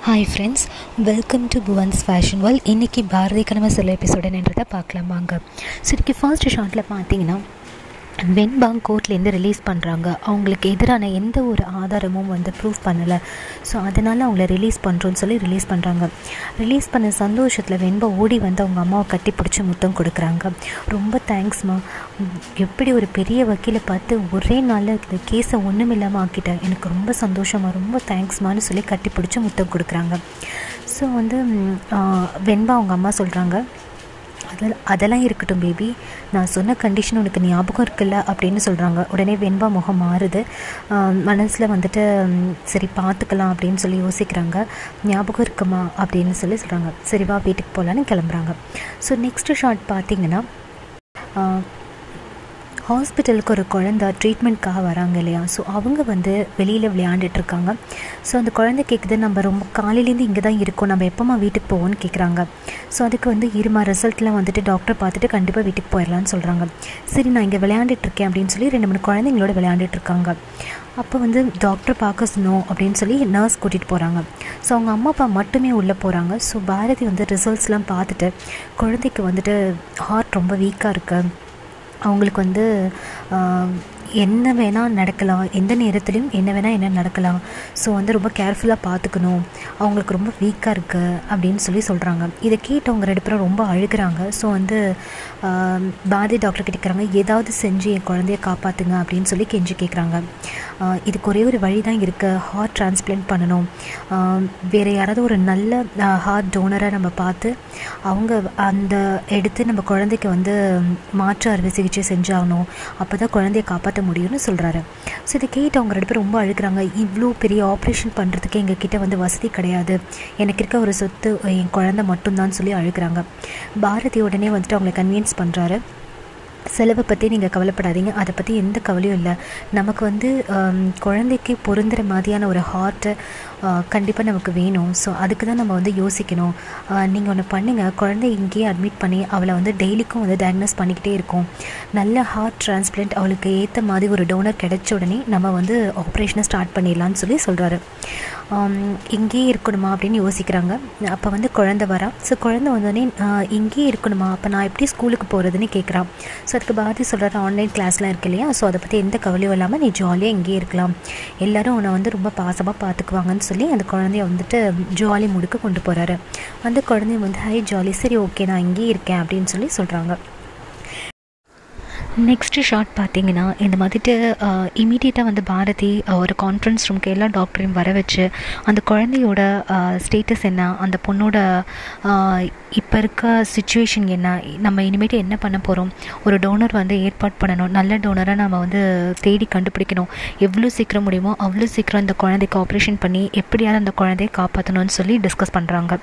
hi friends welcome to Bhuvan's fashion world இன்றைக்கி பாரதி கனவு சில எபிசோடுன்றதை பார்க்கலாம் வாங்க ஸோ இன்றைக்கி ஃபர்ஸ்ட் ஷார்ட்டில் பார்த்தீங்கன்னா வெண்பாங் கோர்ட்லேருந்து ரிலீஸ் பண்ணுறாங்க அவங்களுக்கு எதிரான எந்த ஒரு ஆதாரமும் வந்து ப்ரூஃப் பண்ணலை ஸோ அதனால் அவங்கள ரிலீஸ் பண்ணுறோன்னு சொல்லி ரிலீஸ் பண்ணுறாங்க ரிலீஸ் பண்ண சந்தோஷத்தில் வெண்பா ஓடி வந்து அவங்க அம்மாவை கட்டி பிடிச்சி முத்தம் கொடுக்குறாங்க ரொம்ப தேங்க்ஸ்மா எப்படி ஒரு பெரிய வக்கீலை பார்த்து ஒரே நாளில் இந்த கேஸை ஒன்றும் இல்லாமல் ஆக்கிட்டேன் எனக்கு ரொம்ப சந்தோஷமா ரொம்ப தேங்க்ஸ்மான்னு சொல்லி கட்டி பிடிச்சி முத்தம் கொடுக்குறாங்க ஸோ வந்து ம், ஆ, வெண்பா அவங்க அம்மா சொல்கிறாங்க அதெல்லாம் அதெல்லாம் இருக்கட்டும் பேபி நான் சொன்ன கண்டிஷன் உனக்கு ஞாபகம் இருக்குல்ல அப்படின்னு சொல்கிறாங்க உடனே வெண்பா முகம் மாறுது மனசில் வந்துட்டு ம், சரி பார்த்துக்கலாம் அப்படின்னு சொல்லி யோசிக்கிறாங்க ஞாபகம் இருக்குமா அப்படின்னு சொல்லி சொல்கிறாங்க சரி வா வீட்டுக்கு போகலான்னு கிளம்புறாங்க ஸோ நெக்ஸ்ட்டு ஷார்ட் பார்த்தீங்கன்னா ஹாஸ்பிட்டலுக்கு ஒரு குழந்த ட்ரீட்மெண்ட்காக வராங்க இல்லையா ஸோ அவங்க வந்து வெளியில் விளையாண்டுட்டு இருக்காங்க ஸோ அந்த குழந்தை கேட்குது நம்ம ரொம்ப காலையிலேருந்து இங்கே தான் இருக்கோம் நம்ம எப்போம்மா வீட்டுக்கு போவோம்னு கேட்குறாங்க ஸோ அதுக்கு வந்து இருமா ரிசல்ட்லாம் வந்துட்டு டாக்டர் பார்த்துட்டு கண்டிப்பாக வீட்டுக்கு போயிடலான்னு சொல்கிறாங்க சரி நான் இங்கே விளையாண்டுட்டு இருக்கேன் அப்படின்னு சொல்லி ரெண்டு மூணு குழந்தைங்களோட விளையாண்டுட்டு இருக்காங்க அப்போ வந்து டாக்டர் பார்க்க சொன்னோம் அப்படின்னு சொல்லி நர்ஸ் கூட்டிகிட்டு போகிறாங்க ஸோ அவங்க அம்மா அப்பா மட்டுமே உள்ளே போகிறாங்க ஸோ பாரதி வந்து ரிசல்ட்ஸ்லாம் பார்த்துட்டு குழந்தைக்கு வந்துட்டு ஹார்ட் ரொம்ப வீக்காக இருக்குது அவங்களுக்கு வந்து ஆஹ், என்ன வேணால் நடக்கலாம் எந்த நேரத்துலையும் என்ன வேணால் என்ன நடக்கலாம் ஸோ வந்து ரொம்ப கேர்ஃபுல்லாக பார்த்துக்கணும் அவங்களுக்கு ரொம்ப வீக்காக இருக்குது அப்படின்னு சொல்லி சொல்கிறாங்க இதை கேட்டு அவங்க ரெண்டு பேரும் ரொம்ப அழுகுறாங்க ஸோ வந்து ஆஹ், பாரதி டாக்டர் கிட்ட கேட்குறாங்க ஏதாவது செஞ்சு என் குழந்தைய காப்பாற்றுங்க அப்படின்னு சொல்லி கெஞ்சி கேட்குறாங்க ஆஹ், இதுக்கு ஒரே ஒரு வழி தான் இருக்குது ஹார்ட் டிரான்ஸ்பிளான்ட் பண்ணணும் ஆஹ், வேறு யாராவது ஒரு நல்ல ஹார்ட் டோனரை நம்ம பார்த்து அவங்க அந்த எடுத்து நம்ம குழந்தைக்கு வந்து மாற்று அறுவை சிகிச்சை செஞ்சாகணும் அப்போ தான் குழந்தைய காப்பாற்ற முடியும்னு சொல்கிறாரு ஸோ இதை கேட்டு அவங்க ரெண்டு பேரும் ரொம்ப அழுகுறாங்க இவ்வளோ பெரிய ஆப்ரேஷன் பண்ணுறதுக்கு எங்கள் கிட்ட வந்து வசதி கிடையாது எனக்கு இருக்க ஒரு சொத்து என் குழந்தை மட்டும்தான் சொல்லி அழுகுறாங்க பாரதி உடனே வந்துட்டு அவங்களை கன்வின்ஸ் பண்ணுறாரு செலவை பற்றி நீங்கள் கவலைப்படாதீங்க அதை பற்றி எந்த கவலையும் இல்லை நமக்கு வந்து ஆம், குழந்தைக்கு பொருந்துற மாதிரியான ஒரு ஹார்ட்டு கண்டிப்பாக நமக்கு வேணும் ஸோ அதுக்கு தான் நம்ம வந்து யோசிக்கணும் நீங்கள் ஒன்று பண்ணுங்கள் குழந்தை இங்கேயே அட்மிட் பண்ணி அவளை வந்து டெய்லிக்கும் வந்து டயக்னோஸ் பண்ணிக்கிட்டே இருக்கோம் நல்ல ஹார்ட் டிரான்ஸ்பிளான்ட் அவளுக்கு ஏற்ற மாதிரி ஒரு டோனர் கிடைச்ச உடனே நம்ம வந்து ஆப்ரேஷனை ஸ்டார்ட் பண்ணிடலான்னு சொல்லி சொல்கிறாரு இங்கேயே இருக்கணுமா அப்படின்னு யோசிக்கிறாங்க அப்போ வந்து குழந்தை வரா ஸோ குழந்தை வந்தோடனே ஆஹ், இங்கேயே இருக்கணுமா அப்போ நான் எப்படி ஸ்கூலுக்கு போகிறதுன்னு கேட்குறான் ஸோ அதுக்கு பாரதி சொல்கிறாரு ஆன்லைன் கிளாஸ்லாம் இருக்கு இல்லையா ஸோ அதை பற்றி எந்த கவலையும் இல்லாமல் நீ ஜாலியாக இங்கேயே இருக்கலாம் எல்லாரும் உன்னை வந்து ரொம்ப பாசமாக பார்த்துக்குவாங்கன்னு சொல்லி அந்த குழந்தைய வந்துட்டு ஜாலி முடுக்க கொண்டு போகிறாரு அந்த குழந்தைய வந்து ஹை ஜாலி சரி ஓகே நான் இங்கேயே இருக்கேன் அப்படின்னு சொல்லி சொல்கிறாங்க நெக்ஸ்ட்டு ஷார்ட் பார்த்தீங்கன்னா இந்த மாதிரிட்டு இமீடியட்டாக வந்து பாரதி அஹ், ஒரு கான்ஃபரன்ஸ் ரூம்க்கு எல்லா டாக்டரையும் வர வச்சு அந்த குழந்தையோட ஸ்டேட்டஸ் என்ன அந்த பொண்ணோட இப்போ இருக்க சுச்சுவேஷன் என்ன நம்ம இனிமேட்டு என்ன பண்ண போகிறோம் ஒரு டோனர் வந்து ஏற்பாடு பண்ணணும் நல்ல டோனரை நம்ம வந்து தேடி கண்டுபிடிக்கணும் எவ்வளோ சீக்கிரம் முடியுமோ அவ்வளோ சீக்கிரம் இந்த குழந்தைக்கு ஆப்ரேஷன் பண்ணி எப்படியாவது அந்த குழந்தைய காப்பாற்றணும்னு சொல்லி டிஸ்கஸ் பண்ணுறாங்க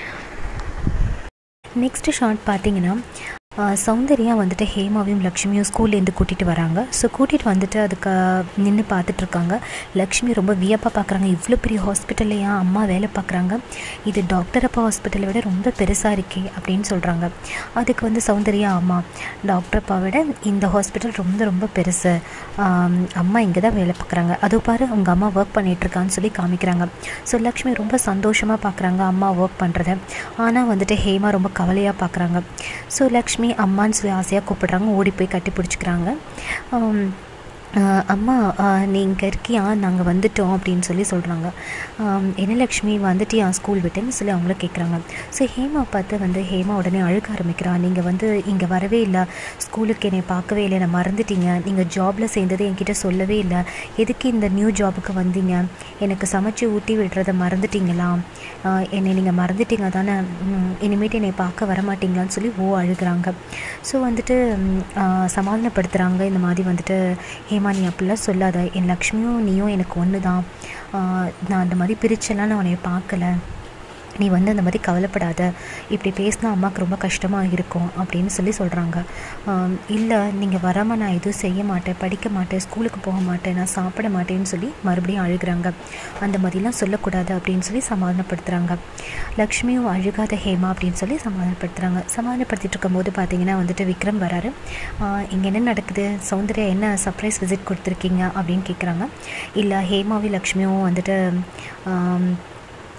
நெக்ஸ்ட்டு ஷார்ட் பார்த்தீங்கன்னா ஆஹ், சௌந்தர்யா வந்துட்டு ஹேமாவையும் லக்ஷ்மியும் ஸ்கூல்லேருந்து கூட்டிகிட்டு வராங்க ஸோ கூட்டிகிட்டு வந்துட்டு அதுக்கு நின்று பார்த்துட்டு இருக்காங்க லக்ஷ்மி ரொம்ப வியப்பாக பார்க்குறாங்க இவ்வளோ பெரிய ஹாஸ்பிட்டல்லையா அம்மா வேலை பார்க்குறாங்க இது டாக்டர் அப்பா ஹாஸ்பிட்டலை விட ரொம்ப பெருசாக இருக்கே அப்படின்னு சொல்கிறாங்க அதுக்கு வந்து சௌந்தர்யா ஆமாம் டாக்டர் அப்பா விட இந்த ஹாஸ்பிட்டல் ரொம்ப ரொம்ப பெருசு ஆம், அம்மா இங்கே தான் வேலை பார்க்குறாங்க அது பாரு உங்கள் அம்மா ஒர்க் பண்ணிகிட்ருக்கான்னு சொல்லி காமிக்கிறாங்க ஸோ லக்ஷ்மி ரொம்ப சந்தோஷமாக பார்க்குறாங்க அம்மா ஒர்க் பண்ணுறத ஆனால் வந்துட்டு ஹேமா ரொம்ப கவலையாக பார்க்குறாங்க ஸோ லக்ஷ்மி அம்மான்னு சொல்லி ஆசையாக கூப்பிடுறாங்க ஓடி போய் கட்டி பிடிச்சிக்கிறாங்க ஆம், ஆஹ் அம்மா ஆஹ் நீ இங்கே இருக்கியா நாங்கள் வந்துட்டோம் அப்படின்னு சொல்லி சொல்கிறாங்க என்ன லக்ஷ்மி வந்துட்டியா ஸ்கூல் விட்டுன்னு சொல்லி அவங்கள கேட்குறாங்க ஸோ ஹேமா பார்த்து வந்து ஹேமா உடனே அழுக ஆரம்பிக்கிறா நீங்கள் வந்து இங்கே வரவே இல்லை ஸ்கூலுக்கு என்னை பார்க்கவே இல்லை நான் மறந்துட்டீங்க நீங்கள் ஜாபில் சேர்ந்தது என்கிட்ட சொல்லவே இல்லை எதுக்கு இந்த நியூ ஜாபுக்கு வந்தீங்க எனக்கு சமைச்சு ஊட்டி விடுறத மறந்துட்டீங்களா ஆஹ் என்னை நீங்கள் மறந்துட்டீங்க தானே ம், இனிமேட்டு என்னை பார்க்க வர மாட்டீங்களான்னு சொல்லி ஓ அழுகுறாங்க ஸோ வந்துட்டு ம், ஆஹ் சமாதானப்படுத்துகிறாங்க இந்த மாதிரி வந்துட்டு ஹேமா நீ அப்படிலாம் சொல்லாத என் லக்ஷ்மியும் நீயும் எனக்கு ஒன்று தான் நான் அந்த மாதிரி பிரிச்செல்லாம் நான் உன்னை பார்க்கல நீ வந்து அந்த மாதிரி கவலைப்படாத இப்படி பேசினா அம்மாவுக்கு ரொம்ப கஷ்டமாக இருக்கும் அப்படின்னு சொல்லி சொல்கிறாங்க இல்லை நீங்கள் வராமல் நான் எதுவும் செய்ய மாட்டேன் படிக்க மாட்டேன் ஸ்கூலுக்கு போக மாட்டேன் நான் சாப்பிட மாட்டேன்னு சொல்லி மறுபடியும் அழுகுறாங்க அந்த மாதிரிலாம் சொல்லக்கூடாது அப்படின்னு சொல்லி சமாதானப்படுத்துகிறாங்க லக்ஷ்மியும் அழுகாத ஹேமா அப்படின்னு சொல்லி சமாதானப்படுத்துகிறாங்க சமாதானப்படுத்திட்டு இருக்கும்போது பார்த்தீங்கன்னா வந்துட்டு விக்ரம் வராரு இங்கே என்ன நடக்குது சௌந்தர்யா என்ன சர்ப்ரைஸ் விசிட் கொடுத்துருக்கீங்க அப்படின்னு கேட்குறாங்க இல்லை ஹேமாவி லக்ஷ்மியும் வந்துட்டு ஆம்,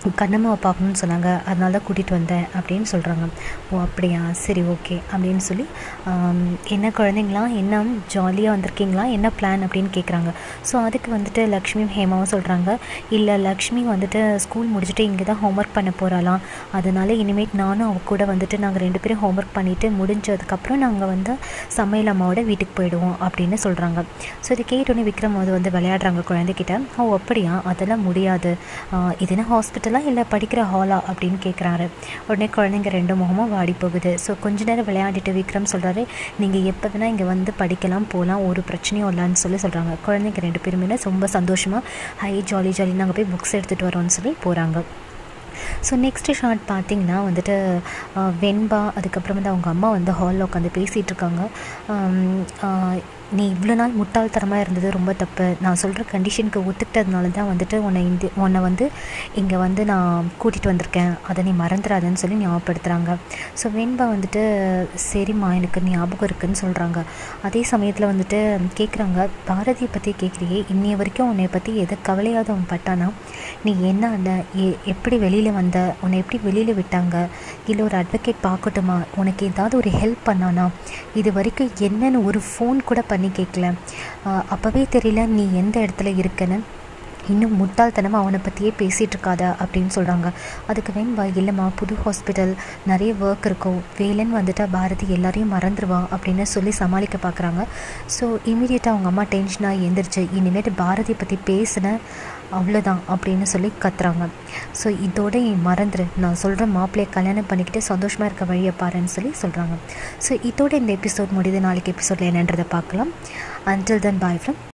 கண்ணம்மாவை பார்க்கணுன்னு சொன்னாங்க அதனால தான் கூட்டிகிட்டு வந்தேன் அப்படின்னு சொல்கிறாங்க ஓ அப்படியா சரி ஓகே அப்படின்னு சொல்லி ஆம், என்ன குழந்தைங்களா என்ன ஜாலியாக வந்திருக்கீங்களா என்ன பிளான் அப்படின்னு கேட்குறாங்க ஸோ அதுக்கு வந்துட்டு லக்ஷ்மியும் ஹேமாவும் சொல்கிறாங்க இல்லை லக்ஷ்மி வந்துட்டு ஸ்கூல் முடிச்சுட்டு இங்கே தான் ஹோம்ஒர்க் பண்ண போகிறாளாம் அதனால இனிமேட் நானும் அவ கூட வந்துட்டு நாங்கள் ரெண்டு பேரும் ஹோம்ஒர்க் பண்ணிவிட்டு முடிஞ்சதுக்கப்புறம் நாங்கள் வந்து சமையல் அம்மாவோட வீட்டுக்கு போயிடுவோம் அப்படின்னு சொல்கிறாங்க ஸோ இதை கேட்டோன்னே விக்ரம் அது வந்து விளையாடுறாங்க குழந்தைகிட்ட ஓ அப்படியா அதெல்லாம் முடியாது ஆஹ் இது என்ன ஹாஸ்பிட்டலா இல்லை படிக்கிற ஹாலா அப்படின்னு கேட்குறாரு உடனே குழந்தைங்க ரெண்டு முகமும் வாடி போகுது ஸோ கொஞ்ச நேரம் விளையாடிட்டு விக்ரம் சொல்கிறாரு நீங்கள் எப்போ வேணால் இங்கே வந்து படிக்கலாம் போகலாம் ஒரு பிரச்சனையும் இல்லைன்னு சொல்லி சொல்கிறாங்க குழந்தைங்க ரெண்டு பேருமே ரொம்ப சந்தோஷமாக ஹை ஜாலி ஜாலி நாங்கள் போய் புக்ஸ் எடுத்துகிட்டு வரோம்னு சொல்லி போகிறாங்க ஸோ நெக்ஸ்ட்டு ஷார்ட் பார்த்தீங்கன்னா வந்துட்டு ஆஹ் வெண்பா அதுக்கப்புறம் வந்து அவங்க அம்மா வந்து ஹாலில் உட்காந்து பேசிகிட்டு இருக்காங்க ஆம், ஆஹ் நீ இவ்வளோ நாள் முட்டாள்தனமாக இருந்தது ரொம்ப தப்பு நான் சொல்கிற கண்டிஷனுக்கு ஒத்துக்கிட்டதுனால தான் வந்துட்டு உன்னை இந்த உன்னை வந்து இங்கே வந்து நான் கூட்டிகிட்டு வந்திருக்கேன் அதை நீ மறந்துடாதன்னு சொல்லி ஞாபகப்படுத்துகிறாங்க ஸோ வெண்பா வந்துட்டு சரிம்மா எனக்கு ஞாபகம் இருக்குன்னு சொல்கிறாங்க அதே சமயத்தில் வந்துட்டு கேட்குறாங்க பாரதியை பற்றி கேட்குறியே இன்னைய வரைக்கும் உன்னை பற்றி எதை கவலையாத அவன் பட்டானா நீ என்ன ஆன எ எப்படி வெளியில் வந்த உன்னை எப்படி வெளியில் விட்டாங்க இல்லை ஒரு அட்வொகேட் பார்க்கட்டுமா உனக்கு ஏதாவது ஒரு ஹெல்ப் பண்ணானா இது வரைக்கும் என்னன்னு ஒரு ஃபோன் கூட பண்ணி கேட்கல ஆஹ் அப்போவே தெரியல நீ எந்த இடத்துல இருக்கன்னு இன்னும் முட்டாள்தனமாக அவனை பற்றியே பேசிகிட்டு இருக்காத அப்படின்னு சொல்கிறாங்க அதுக்கு வேண்பா இல்லைம்மா புது ஹாஸ்பிட்டல் நிறைய ஒர்க் இருக்கும் வேலைன்னு வந்துட்டா பாரதி எல்லாரையும் மறந்துடுவா அப்படின்னு சொல்லி சமாளிக்க பார்க்குறாங்க ஸோ இமீடியட்டாக அவங்க அம்மா டென்ஷனாக எந்திரிச்சு இனிமேட்டு பாரதியை பற்றி பேசின அவ்வளோதான் அப்படின்னு சொல்லி கத்துறாங்க ஸோ இதோட நீ மறந்துரு நான் சொல்கிற மாப்பிள்ளையை கல்யாணம் பண்ணிக்கிட்டு சந்தோஷமாக இருக்க வழியை பாருன்னு சொல்லி சொல்கிறாங்க ஸோ இதோட இந்த எபிசோட் முடியுது நாளைக்கு எபிசோடில் என்னன்றதை பார்க்கலாம் அன்டில் தென் பாய் ஃப்ரம்